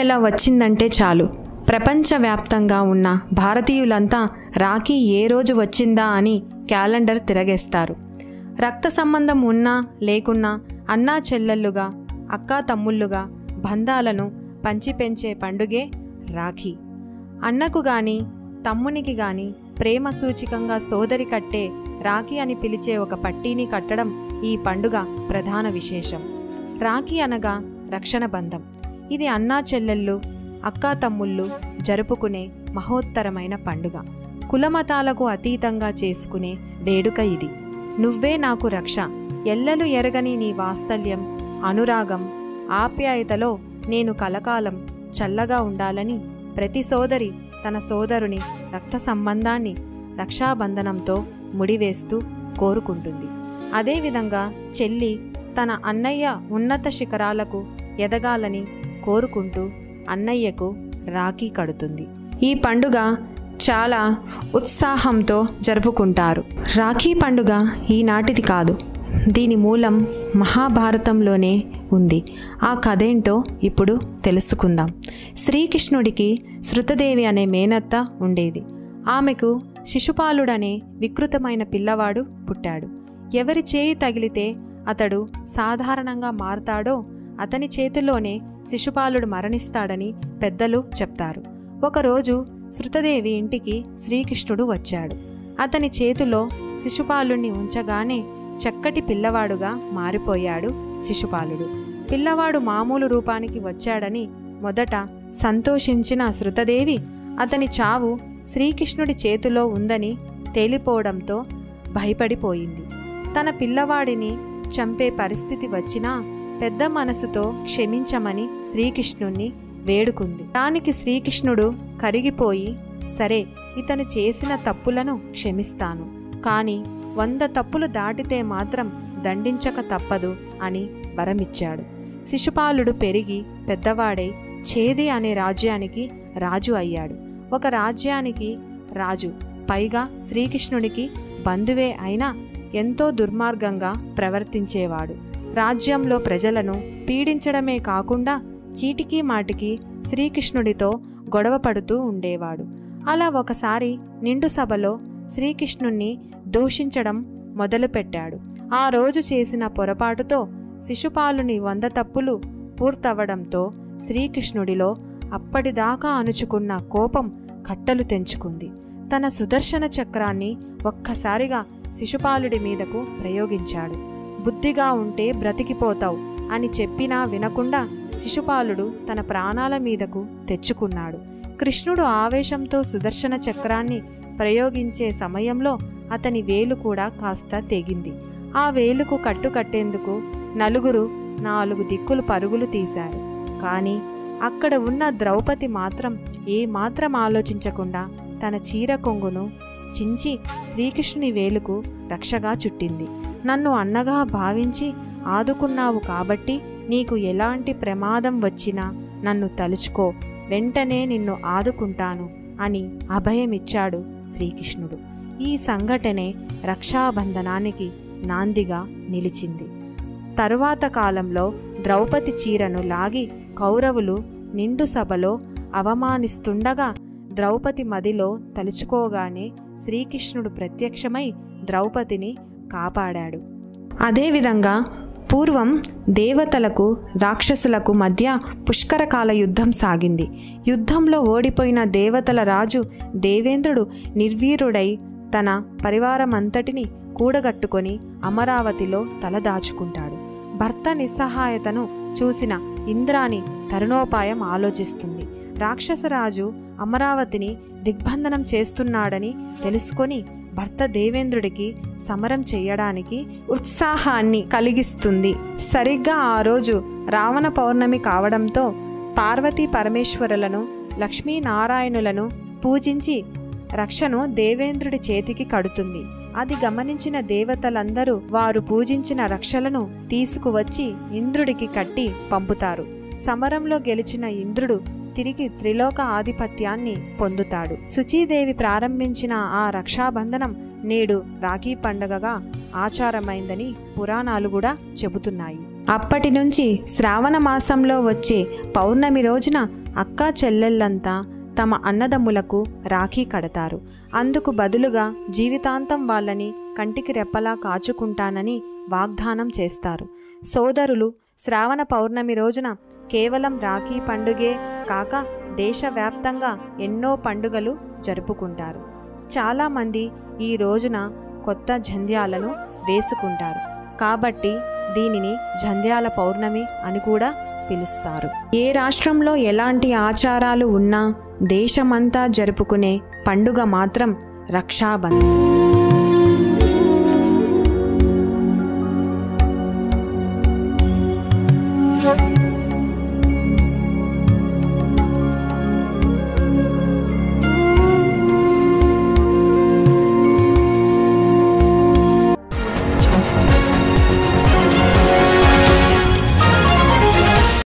నెల వచ్చిందంటే చాలు ప్రపంచవ్యాప్తంగా ఉన్న భారతీయులంతా రాఖీ ఏ రోజు వచ్చిందా అని క్యాలెండర్ తిరగేస్తారు రక్త సంబంధం ఉన్నా లేకున్నా అన్నా చెల్లెళ్ళుగా అక్కా తమ్ముళ్ళుగా బంధాలను పంచిపెంచే పండుగే రాఖీ అన్నకు గాని తమ్మునికి గాని ప్రేమ సూచికంగా సోదరి కట్టే రాఖీ అని పిలిచే ఒక పట్టీని కట్టడం ఈ పండుగ ప్రధాన విశేషం రాఖీ అనగా రక్షణ బంధం ఇది అన్నా చెల్లెళ్ళు అక్కా తమ్ముళ్ళు జరుపుకునే మహోత్తరమైన పండుగ కులమతాలకు అతీతంగా చేసుకునే వేడుక ఇది నువ్వే నాకు రక్ష ఎల్లలు ఎరగని నీ వాత్సల్యం అనురాగం ఆప్యాయతలో నేను కలకాలం చల్లగా ఉండాలని ప్రతి సోదరి తన సోదరుని రక్త సంబంధాన్ని రక్షాబంధనంతో ముడివేస్తూ కోరుకుంటుంది అదేవిధంగా చెల్లి తన అన్నయ్య ఉన్నత శిఖరాలకు ఎదగాలని కోరుకుంటూ అన్నయ్యకు రాఖీ కడుతుంది ఈ పండుగ చాలా ఉత్సాహంతో జరుపుకుంటారు రాఖీ పండుగ ఈనాటిది కాదు దీని మూలం మహాభారతంలోనే ఉంది ఆ కథేంటో ఇప్పుడు తెలుసుకుందాం శ్రీకృష్ణుడికి శృతదేవి అనే మేనత్త ఉండేది ఆమెకు శిశుపాలుడనే వికృతమైన పిల్లవాడు పుట్టాడు ఎవరి చేయి తగిలితే అతడు సాధారణంగా మారతాడో అతని చేతిలోనే శిశుపాలుడు మరణిస్తాడని పెద్దలు చెప్తారు ఒకరోజు శృతదేవి ఇంటికి శ్రీకృష్ణుడు వచ్చాడు అతని చేతిలో శిశుపాలుణ్ణి ఉంచగానే చక్కటి పిల్లవాడుగా మారిపోయాడు శిశుపాలుడు పిల్లవాడు మామూలు రూపానికి వచ్చాడని మొదట సంతోషించిన శృతదేవి అతని చావు శ్రీకృష్ణుడి చేతిలో ఉందని తేలిపోవడంతో భయపడిపోయింది తన పిల్లవాడిని చంపే పరిస్థితి వచ్చినా పెద్ద మనసుతో క్షమించమని శ్రీకృష్ణుణ్ణి వేడుకుంది దానికి శ్రీకృష్ణుడు కరిగిపోయి సరే ఇతను చేసిన తప్పులను క్షమిస్తాను కానీ వంద తప్పులు దాటితే మాత్రం దండించక తప్పదు అని వరమిచ్చాడు శిశుపాలుడు పెరిగి పెద్దవాడై ఛేది అనే రాజ్యానికి రాజు అయ్యాడు ఒక రాజ్యానికి రాజు పైగా శ్రీకృష్ణుడికి బంధువే అయినా ఎంతో దుర్మార్గంగా ప్రవర్తించేవాడు రాజ్యంలో ప్రజలను పీడించడమే కాకుండా చీటికి మాటికి శ్రీకృష్ణుడితో గొడవ పడుతూ ఉండేవాడు అలా ఒకసారి నిండు సభలో శ్రీకృష్ణుణ్ణి దూషించడం మొదలుపెట్టాడు ఆ రోజు చేసిన పొరపాటుతో శిశుపాలుని వంద తప్పులు పూర్తవడంతో శ్రీకృష్ణుడిలో అప్పటిదాకా అణుచుకున్న కోపం కట్టలు తెంచుకుంది తన సుదర్శన చక్రాన్ని ఒక్కసారిగా శిశుపాలుడి మీదకు ప్రయోగించాడు బుద్ధిగా ఉంటే బ్రతికిపోతావు అని చెప్పినా వినకుండా శిశుపాలుడు తన ప్రాణాల మీదకు తెచ్చుకున్నాడు కృష్ణుడు ఆవేశంతో సుదర్శన చక్రాన్ని ప్రయోగించే సమయంలో అతని వేలు కూడా కాస్త తెగింది ఆ వేలుకు కట్టుకట్టేందుకు నలుగురు నాలుగు దిక్కులు పరుగులు తీశారు కానీ అక్కడ ఉన్న ద్రౌపది మాత్రం ఏ మాత్రం ఆలోచించకుండా తన చీర కొంగును చించి శ్రీకృష్ణుని వేలుకు రక్షగా చుట్టింది నన్ను అన్నగా భావించి ఆదుకున్నావు కాబట్టి నీకు ఎలాంటి ప్రమాదం వచ్చినా నన్ను తలుచుకో వెంటనే నిన్ను ఆదుకుంటాను అని అభయమిచ్చాడు శ్రీకృష్ణుడు ఈ సంఘటనే రక్షాబంధనానికి నాందిగా నిలిచింది తరువాత కాలంలో ద్రౌపది చీరను లాగి కౌరవులు నిండు సభలో అవమానిస్తుండగా ద్రౌపది మదిలో తలుచుకోగానే శ్రీకృష్ణుడు ప్రత్యక్షమై ద్రౌపదిని కాపాడాడు అదేవిధంగా పూర్వం దేవతలకు రాక్షసులకు మధ్య పుష్కరకాల యుద్ధం సాగింది యుద్ధంలో ఓడిపోయిన దేవతల రాజు దేవేంద్రుడు నిర్వీరుడై తన పరివారమంతటిని కూడగట్టుకొని అమరావతిలో తలదాచుకుంటాడు భర్త నిస్సహాయతను చూసిన ఇంద్రాని తరుణోపాయం ఆలోచిస్తుంది రాక్షసరాజు అమరావతిని దిగ్బంధనం చేస్తున్నాడని తెలుసుకొని భర్త దేవేంద్రుడికి సమరం చేయడానికి ఉత్సాహాన్ని కలిగిస్తుంది సరిగ్గా ఆ రోజు రావణ పౌర్ణమి కావడంతో పార్వతీ పరమేశ్వరులను లక్ష్మీనారాయణులను పూజించి రక్షను దేవేంద్రుడి చేతికి కడుతుంది అది గమనించిన దేవతలందరూ వారు పూజించిన రక్షలను తీసుకువచ్చి ఇంద్రుడికి కట్టి పంపుతారు సమరంలో గెలిచిన ఇంద్రుడు తిరిగి త్రిలోక ఆధిపత్యాన్ని పొందుతాడు శుచీదేవి ప్రారంభించిన ఆ రక్షాబంధనం నేడు రాఖీ పండగగా ఆచారమైందని పురాణాలు కూడా చెబుతున్నాయి అప్పటి నుంచి శ్రావణ మాసంలో వచ్చే పౌర్ణమి రోజున అక్కా చెల్లెళ్ళంతా తమ అన్నదమ్ములకు రాఖీ కడతారు అందుకు బదులుగా జీవితాంతం వాళ్ళని కంటికి రెప్పలా కాచుకుంటానని వాగ్దానం చేస్తారు సోదరులు శ్రావణ పౌర్ణమి రోజున కేవలం రాఖీ పండుగే కాక దేశవ్యాప్తంగా ఎన్నో పండుగలు జరుపుకుంటారు చాలామంది ఈ రోజున కొత్త జంధ్యాలను వేసుకుంటారు కాబట్టి దీనిని జంధ్యాల పౌర్ణమి అని కూడా పిలుస్తారు ఏ రాష్ట్రంలో ఎలాంటి ఆచారాలు ఉన్నా దేశమంతా జరుపుకునే పండుగ మాత్రం రక్షాబంధన్ thank you